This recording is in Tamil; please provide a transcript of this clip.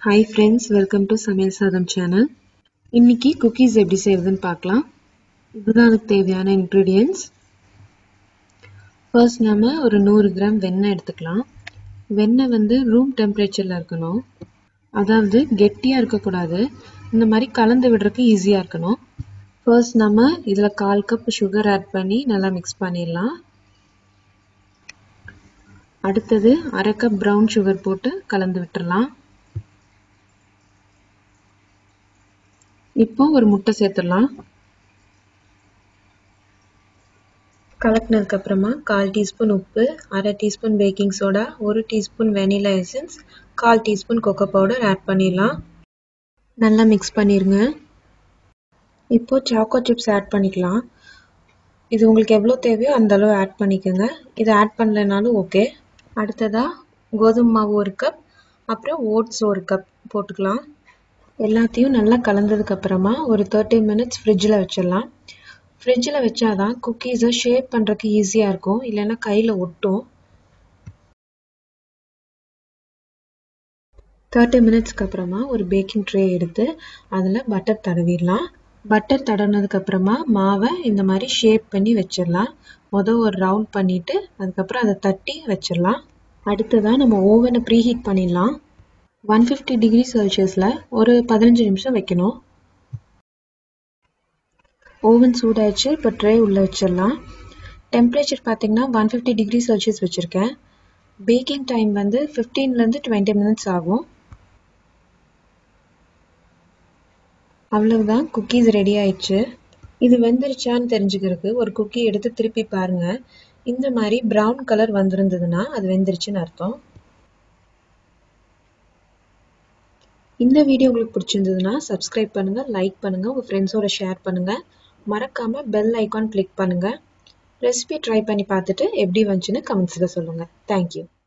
ஹாய் ஃப்ரெண்ட்ஸ் வெல்கம் டு சமையல் சாதம் சேனல் இன்னைக்கு குக்கீஸ் எப்படி செய்யறதுன்னு பார்க்கலாம் இதுதான் அதுக்கு தேவையான இன்க்ரீடியன்ஸ் ஃபர்ஸ்ட் நம்ம ஒரு நூறு கிராம் வெண்ணெய் எடுத்துக்கலாம் வெண்ணெய் வந்து ரூம் டெம்பரேச்சரில் இருக்கணும் அதாவது கெட்டியாக இருக்கக்கூடாது இந்த மாதிரி கலந்து விடுறதுக்கு ஈஸியாக இருக்கணும் ஃபர்ஸ்ட் நம்ம இதில் கால் கப் சுகர் ஆட் பண்ணி நல்லா மிக்ஸ் பண்ணிடலாம் அடுத்தது அரை கப் ப்ரௌன் சுகர் போட்டு கலந்து விட்டுறலாம் இப்போ ஒரு முட்டை சேர்த்துடலாம் கலக்கினதுக்கு அப்புறமா கால் டீஸ்பூன் உப்பு அரை டீஸ்பூன் பேக்கிங் சோடா ஒரு டீஸ்பூன் வெனிலா எசன்ஸ் கால் டீஸ்பூன் கொக்கோ பவுடர் ஆட் பண்ணிடலாம் நல்லா மிக்ஸ் பண்ணிடுங்க இப்போ சாக்கோ சிப்ஸ் ஆட் பண்ணிக்கலாம் இது உங்களுக்கு எவ்வளோ தேவையோ அந்த அளவு ஆட் பண்ணிக்கோங்க இதை ஆட் பண்ணலைனாலும் ஓகே அடுத்ததாக கோதுமை மாவு ஒரு கப் அப்புறம் ஓட்ஸ் ஒரு கப் போட்டுக்கலாம் எல்லாத்தையும் நல்லா கலந்ததுக்கப்புறமா ஒரு தேர்ட்டி மினிட்ஸ் ஃப்ரிட்ஜில் வச்சிடலாம் ஃப்ரிட்ஜில் வச்சாதான் குக்கீஸை ஷேப் பண்ணுறதுக்கு ஈஸியாக இருக்கும் இல்லைன்னா கையில் ஒட்டும் தேர்ட்டி மினிட்ஸ்க்கு அப்புறமா ஒரு பேக்கிங் ட்ரே எடுத்து அதில் பட்டர் தடவிடலாம் பட்டர் தடவினதுக்கப்புறமா மாவை இந்த மாதிரி ஷேப் பண்ணி வச்சிடலாம் மொதல் ஒரு ரவுண்ட் பண்ணிவிட்டு அதுக்கப்புறம் அதை தட்டி வச்சிடலாம் அடுத்ததாக நம்ம ஓவனை ப்ரீஹீட் பண்ணிடலாம் ஒன் ஃபிஃப்டி டிகிரி செல்சியஸில் ஒரு பதினஞ்சு நிமிஷம் வைக்கணும் ஓவன் சூடாயிடுச்சு இப்போ ட்ரே உள்ளே வச்சிடலாம் டெம்பரேச்சர் பார்த்தீங்கன்னா ஒன் ஃபிஃப்டி டிகிரி செல்சியஸ் வச்சுருக்கேன் பேக்கிங் டைம் வந்து ஃபிஃப்டீன்லேருந்து டுவெண்ட்டி மினிட்ஸ் ஆகும் அவ்வளவுதான் குக்கீஸ் ரெடி ஆயிடுச்சு இது வெந்துருச்சான்னு தெரிஞ்சுக்கிறதுக்கு ஒரு குக்கி எடுத்து திருப்பி பாருங்க இந்த மாதிரி ப்ரௌன் கலர் வந்திருந்ததுன்னா அது வெந்துருச்சுன்னு அர்த்தம் இந்த வீடியோ உங்களுக்கு பிடிச்சிருந்ததுன்னா சப்ஸ்கிரைப் பண்ணுங்க லைக் பண்ணுங்க உங்க ஃப்ரெண்ட்ஸோட ஷேர் பண்ணுங்க மறக்காம பெல் ஐக்கான் கிளிக் பண்ணுங்க ரெசிபி ட்ரை பண்ணி பார்த்துட்டு எப்படி வந்துச்சுன்னு கமெண்ட்ஸில் சொல்லுங்க தேங்க்யூ